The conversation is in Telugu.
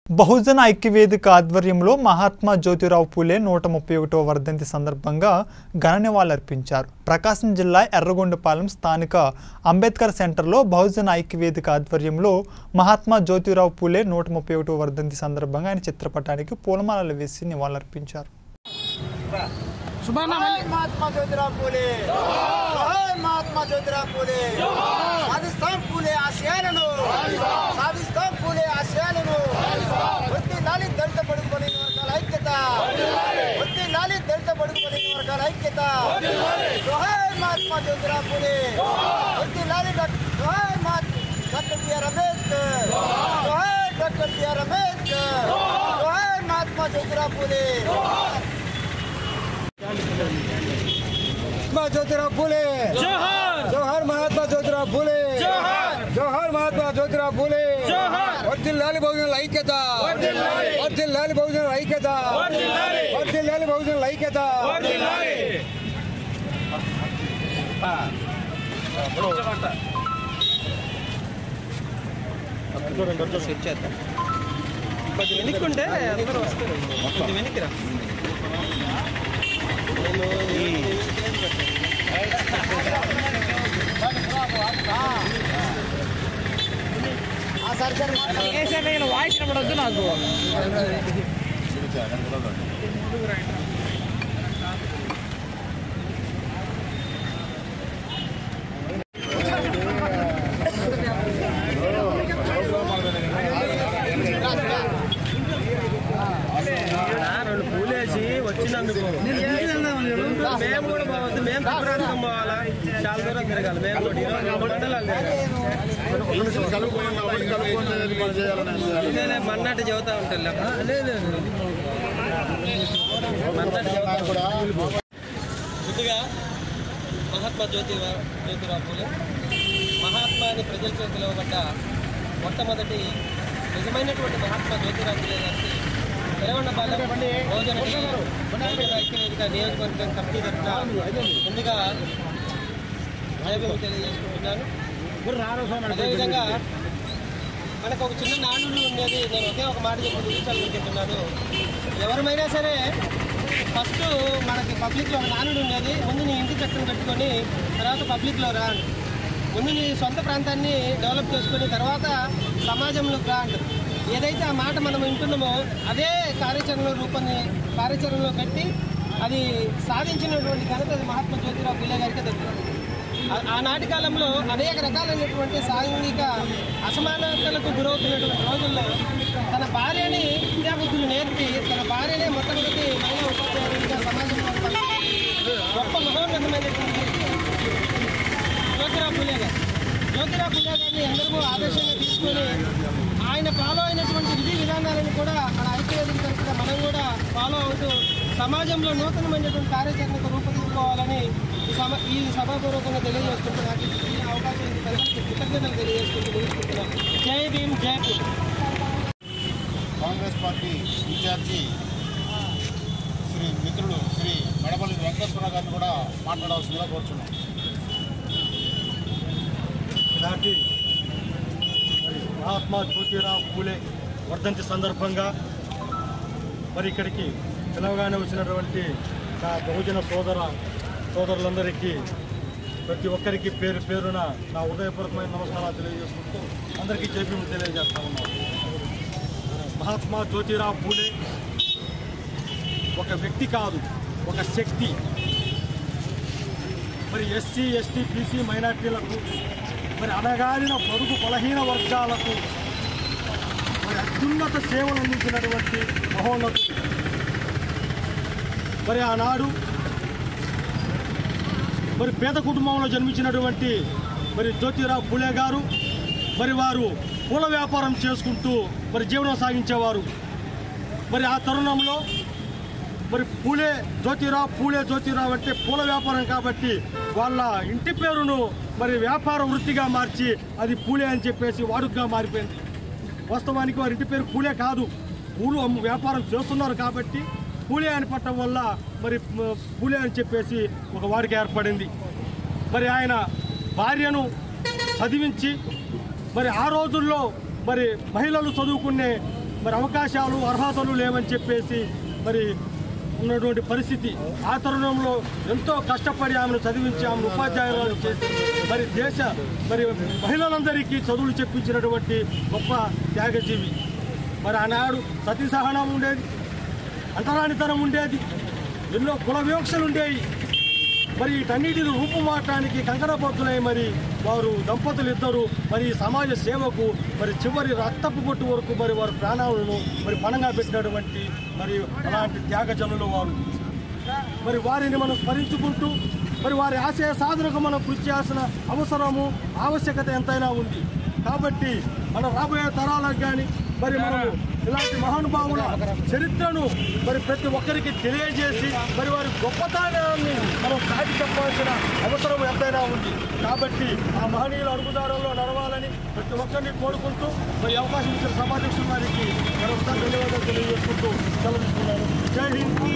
బహుజన ఐక్యవేదిక ఆధ్వర్యంలో మహాత్మా జ్యోతిరావు పూలే నూట ముప్పై ఒకటవ వర్ధంతి సందర్భంగా ఘన నివాళులర్పించారు ప్రకాశం జిల్లా ఎర్రగొండపాలెం స్థానిక అంబేద్కర్ సెంటర్లో బహుజన ఐక్యవేదిక ఆధ్వర్యంలో మహాత్మా జ్యోతిరావు పూలే నూట ముప్పై ఒకటవ వర్ధంతి సందర్భంగా ఆయన చిత్రపటానికి పూలమాలలు వేసి నివాళులర్పించారు జై మహాత్మా జ్యోతిరావు పూలే జై మహాత్మా జ్యోతిరావు పూలే సాధిస్తాం పూలే ఆశయాలను సాధిస్తాం పూలే ఆశయాలను వృత్తి లాలి దళిత బడుగు బలైన వర్గాల ఐక్యత వృత్తి లాలి దళిత బడుగు బలైన వర్గాల ఐక్యత జై మహాత్మా జ్యోతిరావు పూలే వృత్తి లాలి జై డాక్టర్ బిఆర్ అంబేద్కర్ జై డాక్టర్ బిఆర్ అంబేద్కర్ జై మహాత్మా జ్యోతిరావు పూలే महात्मा ज्योतिराव फुले जोहर महात्मा ज्योतिराव फुले जोहर महात्मा ज्योतिराव फुले వర్ధిల్లాలి బహుజనుల ఐక్యత వర్ధిల్లాలి బహుజనుల ఐక్యత వర్ధిల్లాలి బహుజనుల ఐక్యత కొంచెం వెనుక్కుంటే అందరూ వస్తారు కొంచెం వెనక్కిరా వాయిస్ వినపడద్దు నాకు రెండు పూలేసి వచ్చినందుకు మేము కూడా పోవద్దు మేము తప్పరాకం పోవాలా చాలా దూరం తిరగాలి మేము కూడా ఇరవై రెండు మండలాలు తిరగాలి ఇదేలే మన్నట్టు చెబుతా ఉంటాను మన్నట్టు చెబుతా ముందుగా మహాత్మా జ్యోతి జ్యోతిరావు పూలే మహాత్మా అని ప్రజల చేత పిలువబడ్డ మొట్టమొదటి నిజమైనటువంటి మహాత్మా జ్యోతిరావు పూలే గారికి తెలవండపాలెం భోజన భోజన ఐక్యవేదిక నియోజకవర్గం కమిటీ తరఫున ముందుగా జయభీము తెలియజేసుకుంటున్నాను అదేవిధంగా మనకు ఒక చిన్న నానుడు ఉండేది నేను ఒకే ఒక మాట చెప్పి ముగించాలనుకుంటున్నాను ఎవరమైనా సరే ఫస్ట్ మనకి పబ్లిక్లో ఒక నానుడు ఉండేది ముందు నీ ఇంటి చక్కని పెట్టుకొని తర్వాత పబ్లిక్లో రా అని. ముందు నీ సొంత ప్రాంతాన్ని డెవలప్ చేసుకొని తర్వాత సమాజంలోకి రా అంటారు ఏదైతే ఆ మాట మనం వింటున్నామో అదే కార్యాచరణలో రూపొంది కార్యాచరణలో పెట్టి అది సాధించినటువంటి ఘనత అది మహాత్మా జ్యోతిరావు పూలే గారికి దక్కుతుంది ఆ- ఆనాటి కాలంలో అనేక రకాలైనటువంటి సాంఘిక అసమానతలకు గురవుతున్నటువంటి రోజుల్లో తన భార్యని విద్యాబుద్ధులు నేర్పి తన భార్యనే మొట్టమొదటి మహిళా ఉపాధ్యాయునిగా సమాజంలో పంపించి గొప్ప మహోన్నతమైనటువంటి జ్యోతిరావు పూలే గారు జ్యోతిరావు పూలే గారిని అందరూ ఆదర్శంగా తీసుకొని ఆయన ఫాలో అయినటువంటి విధి విధానాలను కూడా మన ఐక్యవేదిక తరఫున మనం కూడా ఫాలో అవుతూ సమాజంలో నూతనమైనటువంటి కార్యాచరణకు రూపొందించుకోవాలని ఈ సభ ఈ సభాపూర్వకంగా తెలియజేసుకుంటున్నాను ఈ అవకాశం ఇచ్చిన ప్రజలకు కృతజ్ఞతలు తెలియజేసుకుంటూ ముగించుకుంటున్నాను జై భీమ్ జై పూలే కాంగ్రెస్ పార్టీ ఇన్ఛార్జి శ్రీ మిత్రుడు శ్రీ మడపల్లి వెంకటేశ్వర గారిని కూడా మాట్లాడవలసిందిగా కోరుచున్నాం నాటి మరి మహాత్మా జ్యోతిరావు పూలే వర్ధంతి సందర్భంగా మరి ఇక్కడికి పిలవగానే వచ్చినటువంటి నా బహుజన సోదర సోదరులందరికీ ప్రతి ఒక్కరికి పేరు పేరున నా హృదయపూర్వకమైన నమస్కారాలు తెలియజేసుకుంటూ అందరికీ జైభీము తెలియజేస్తా ఉన్నాను మహాత్మా జ్యోతిరావు పూలే ఒక వ్యక్తి కాదు ఒక శక్తి మరి ఎస్సీ ఎస్టీ బీసీ మైనార్టీలకు మరి అనగారిన పొరుగు బలహీన వర్గాలకు మరి అత్యున్నత సేవలు అందించినటువంటి మహోన్నతుడు మరి ఆనాడు మరి పేద కుటుంబంలో జన్మించినటువంటి మరి జ్యోతిరావు పూలే గారు మరి వారు పూల వ్యాపారం చేసుకుంటూ మరి జీవనం సాగించేవారు మరి ఆ తరుణంలో మరి పూలే జ్యోతిరావు పూలే జ్యోతిరావు అంటే పూల వ్యాపారం కాబట్టి వాళ్ళ ఇంటి పేరును మరి వ్యాపార వృత్తిగా మార్చి అది పూలే అని చెప్పేసి వాడుకగా మారిపోయింది వాస్తవానికి వారి ఇంటి పేరు పూలే కాదు పూలు అమ్ము వ్యాపారం చేస్తున్నారు కాబట్టి పూలే అని పట్టడం వల్ల మరి మ, పూలే అని చెప్పేసి ఒక వాడికి ఏర్పడింది మరి ఆయన భార్యను చదివించి మరి ఆ రోజుల్లో మరి మహిళలు చదువుకునే మరి అవకాశాలు అర్హతలు లేవని చెప్పేసి మరి ఉన్నటువంటి పరిస్థితి ఆ తరుణంలో ఎంతో కష్టపడి ఆమెను చదివించి ఆమెను ఉపాధ్యాయురాలు చేసి మరి దేశ మరి మహిళలందరికీ చదువులు చెప్పించినటువంటి గొప్ప త్యాగజీవి మరి ఆనాడు సతీ సహనం ఉండేది అంటరానితనం ఉండేది ఎన్నో కుల వివక్షలు ఉండేవి మరి వీటన్నిటిని రూపుమాటానికి కంకణబద్దులై మరి వారు దంపతులు ఇద్దరు మరి ఈ సమాజ సేవకు మరి చివరి రక్తపు పొట్టు వరకు మరి వారి ప్రాణాలను మరి పణంగా పెట్టినటువంటి మరి అలాంటి త్యాగజనులు వారు మరి వారిని మనం స్మరించుకుంటూ మరి వారి ఆశయ సాధనకు మనం కృషి చేయాల్సిన అవసరము ఆవశ్యకత ఎంతైనా ఉంది కాబట్టి మన రాబోయే తరాలకు కానీ మరి మనము ఇలాంటి మహానుభావుల చరిత్రను మరి ప్రతి ఒక్కరికి తెలియజేసి మరి వారి గొప్పతనాన్ని మనం చాటి చెప్పాల్సిన అవసరం ఎంతైనా ఉంది కాబట్టి ఆ మహనీయుల అడుగుదారుల్లో నడవాలని ప్రతి ఒక్కరిని కోరుకుంటూ మరి అవకాశం ఇచ్చిన సమాజం వారికి మరొకసారి ధన్యవాదాలు తెలియజేసుకుంటూ సెలవు తీసుకున్నాను జై హింద్